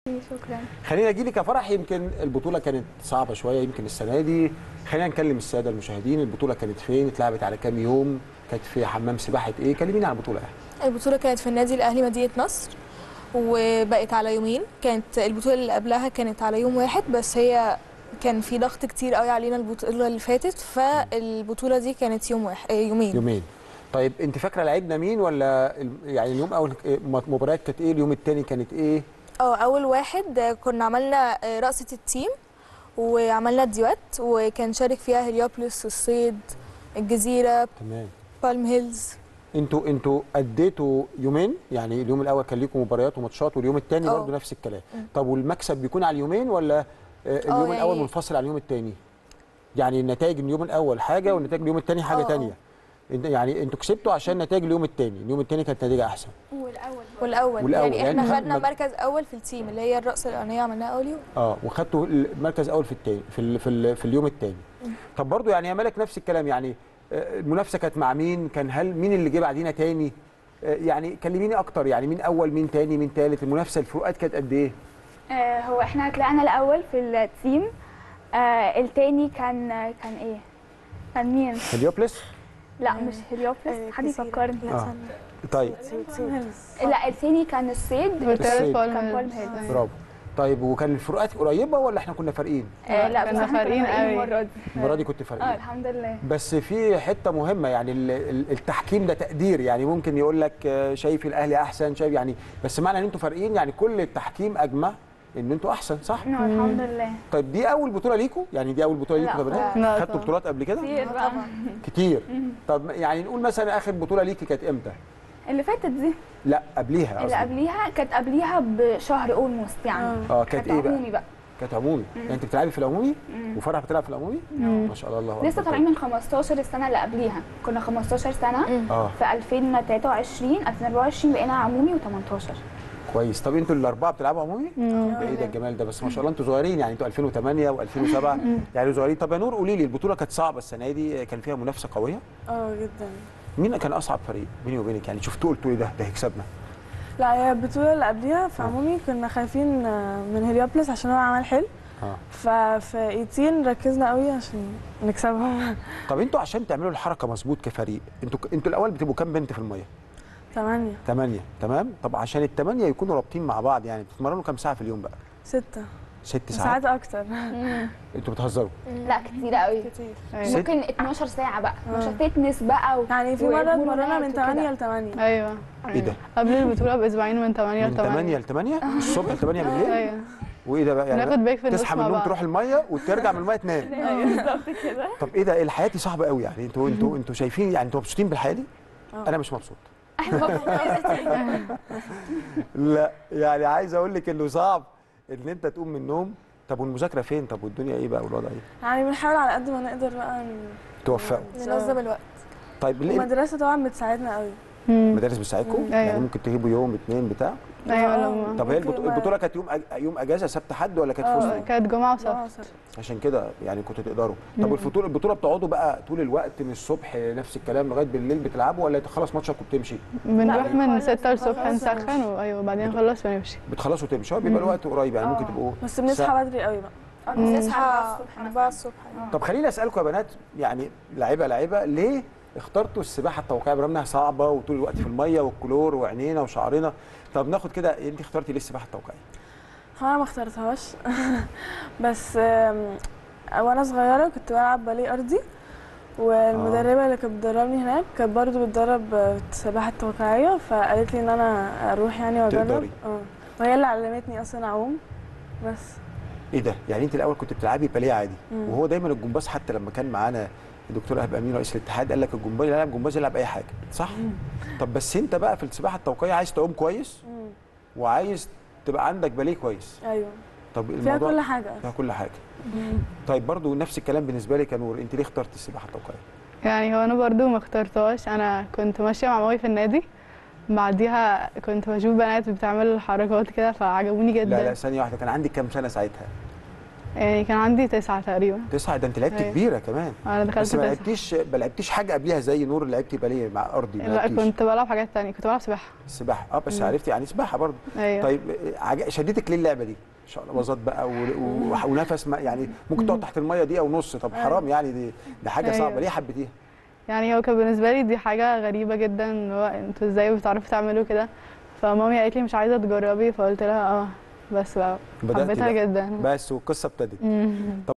شكرا خلينا اجي لك يا فرح يمكن البطوله كانت صعبه شويه يمكن السنه دي خلينا نكلم الساده المشاهدين البطوله كانت فين اتلعبت على كام يوم كانت في حمام سباحه ايه كلميني عن البطوله البطولة كانت في النادي الأهلي مدينة نصر وبقت على يومين كانت البطولة اللي قبلها كانت على يوم واحد بس هي كان في ضغط كتير قوي علينا البطولة اللي فاتت فالبطولة دي كانت يوم واحد آه، يومين يومين طيب انت فاكره لعبنا مين ولا ال- يعني اليوم اول مباريات كانت ايه اليوم الثاني كانت ايه اه أول واحد آه، كنا عملنا آه، رقصة التيم وعملنا ديوات وكان شارك فيها هليوبلس الصيد الجزيرة تمام بالم هيلز انتوا انتوا اديتوا يومين يعني اليوم الاول كان لكم مباريات وماتشات واليوم الثاني اه. برضه نفس الكلام طب والمكسب بيكون على اليومين ولا آه، اليوم يعني- الاول منفصل عن اليوم الثاني يعني النتائج اليوم الاول حاجه والنتائج اليوم الثاني حاجه اه، اه. ثانيه يعني انتوا كسبتوا عشان نتائج اليوم الثاني اليوم الثاني كانت نتيجه احسن والاول والأول, والأول، يعني يعني احنا خد- خدنا مركز أول في التيم اللي هي الرقصة الأولانية عملناها أول يوم اه وخدتوا المركز الاول في الثاني في ال في, ال في اليوم الثاني طب برضو يعني يا ملك نفس الكلام يعني آه، المنافسه كانت مع مين كان هل مين اللي جه بعدينا تاني آه، يعني كلميني اكتر يعني مين اول مين تاني مين تالت المنافسه الفروقات كانت قد ايه آه هو احنا طلعنا الاول في التيم آه التاني كان كان ايه كان مين هليوبلس لا مش هليوبلس حد يفكرني اه طيب لا التاني كان الصيد الصيد. والتالت بالم كان بالم هيلز. هيلز. برافو طيب وكان الفروقات قريبه ولا احنا كنا فارقين آه لا كنا بس احنا فارقين قوي. المره دي المره دي كنت اه فارقين الحمد لله بس في حته مهمه يعني ال- ال- التحكيم ده تقدير يعني ممكن يقول لك آه، شايف الاهلي احسن شايف يعني بس معنى ان انتوا فارقين يعني كل التحكيم اجمع ان انتوا احسن صح نعم الحمد لله طيب دي اول بطوله ليكوا يعني دي اول بطوله ليكوا لا، يا بنات لا خدتوا طبعا. بطولات قبل كده كتير بقى كتير طب يعني نقول مثلا اخر بطوله ليكي كانت امتى اللي فاتت دي لا قبليها اللي قصدي قبليها كانت قبليها بشهر اولموست يعني اه كانت ايه بقى عمومي بقى كانت عمومي يعني انت بتلعبي في العمومي وفرح بتلعب في العمومي ما شاء الله الله لسه أكبر. طالعين من 15 السنه اللي قبليها كنا 15 سنه اه في 2023 2024 بقينا عمومي و18 كويس طب انتوا الاربعه بتلعبوا عمومي ده ايه ده الجمال ده بس ما شاء الله انتوا صغيرين يعني انتوا 2008 و2007 يعني صغيرين طب يا نور قولي لي البطوله كانت صعبه السنه دي كان فيها منافسه قويه اه جدا مين كان اصعب فريق بيني وبينك يعني شفتوه قلتوا ايه ده ده هيكسبنا لا هي البطولة اللي قبليها في عمومي كنا خايفين آه، من هليوبلس عشان هو عمل حلو اه ففي 18 ركزنا قوي عشان نكسبهم طب انتوا عشان تعملوا الحركه مظبوط كفريق انتوا انتوا الاول بتبقوا كام بنت في الميه ثمانية ثمانية تمام طب عشان الثمانية يكونوا رابطين مع بعض يعني بتتمرنوا كام ساعة في اليوم بقى؟ ستة ست ساعات ساعات أكتر انتوا بتهزروا لا كتير قوي كتير أيوة. ممكن 12 ساعه بقى مش فتنس بقى و... يعني في مرة اتمرنا من 8 ل 8 ايوه ايه ده؟ قبل البطوله باسبوعين من 8 ل من 8 8 ل 8 الصبح ل 8 بالليل ايوه وايه ده بقى يعني ناخد بريك في النص تصحى من مع النوم بعض. تروح الميه وترجع من الميه تنام بالظبط كده طب ايه ده إيه الحياه دي صعبه قوي يعني انتوا انتوا انتوا شايفين يعني انتوا مبسوطين بالحياه دي؟ انا مش مبسوط لا يعني عايز اقول لك انه صعب ان انت تقوم من النوم طب والمذاكره فين طب والدنيا ايه بقى والوضع ايه يعني بنحاول على قد ما نقدر بقى ن- توفقوا ننظم الوقت طيب ليه المدرسة طبعا بتساعدنا قوي مم. المدارس بتساعدكم أيوة. يعني ممكن تجيبوا يوم اتنين بتاع ايوه آه. لما طب هي ممكن البطو- ما- البطوله كانت يوم أج... يوم اجازه سبت حد ولا كانت في آه. وسط كانت جمعه وسبت آه، صح. عشان كده يعني كنتوا تقدروا طب البطوله البطوله بتقعدوا بقى طول الوقت من الصبح نفس الكلام لغايه بالليل بتلعبوا ولا تخلص ماتشك وبتمشي بنروح من بنخلص- 6 الصبح بنخلص نسخن وايوه بعدين نخلص ونمشي بتخلصوا وتمشوا بيبقى الوقت قريب يعني ممكن تبقوا بس بنصحى ساعة. بدري قوي بقى نصحى 4 الصبح طب خليني اسالكم يا بنات يعني لعيبه لعيبه ليه اخترتوا السباحه التوقيعيه برغم انها صعبه وطول الوقت في الميه والكلور وعينينا وشعرنا طب ناخد كده انت اخترتي ليه السباحه التوقيعيه هو انا ما اخترتهاش بس آم، وانا صغيره كنت بلعب باليه ارضي والمدربه اللي كانت بتدربني هناك كانت برضو بتدرب آه، السباحه التوقيعيه فقالت لي ان انا اروح يعني واجرب تقدري. اه وهي اللي علمتني اصلا اعوم بس ايه ده يعني انت الاول كنت بتلعبي باليه عادي مم. وهو دايما الجمباز حتى لما كان معانا الدكتور ايهاب امين رئيس الاتحاد قال لك الجمباز يلعب جمباز يلعب اي حاجه صح طب بس انت بقى في السباحه التوقيعيه عايز تعوم كويس مم. وعايز تبقى عندك باليه كويس ايوه طب فيها الموضوع كل حاجه فيها كل حاجه طيب برضو نفس الكلام بالنسبه لك يا نور انت ليه اخترت السباحه التوقيعيه يعني هو انا برضو ما اخترتهاش انا كنت ماشيه مع مامي في النادي بعديها كنت بشوف بنات بتعمل الحركات كده فعجبوني جدا لا لا ثانيه واحده كان عندك كام سنه ساعتها يعني كان عندي تسعة تقريبا تسعه ده انت لعبت أيوة. كبيره كمان انا دخلت بس ما تسعة لعبتيش ما لعبتيش حاجه قبليها زي نور اللي لعبتي باليه مع ارضي ما لا لعبتيش كنت بلعب حاجات تانية كنت بلعب سباحة السباحه اه بس مم. عرفتي يعني سباحه برضه ايوه طيب آه، عج- شدتك ليه اللعبه دي؟ شقلباظات بقى و... و... ونفس ما يعني ممكن تقعد تحت الميه دقيقه ونص طب حرام يعني دي ده حاجه أيوة. صعبه ليه حبيتيها؟ يعني هو كان بالنسبة لي دي حاجة غريبة جدا اللي هو انتوا ازاي بتعرفوا تعملوا كده فمامي قالت لي مش عايزة تجربي فقلت لها اه بس بقى بدأتي حبيتها بقى. جدا بس والقصه ابتدت مم.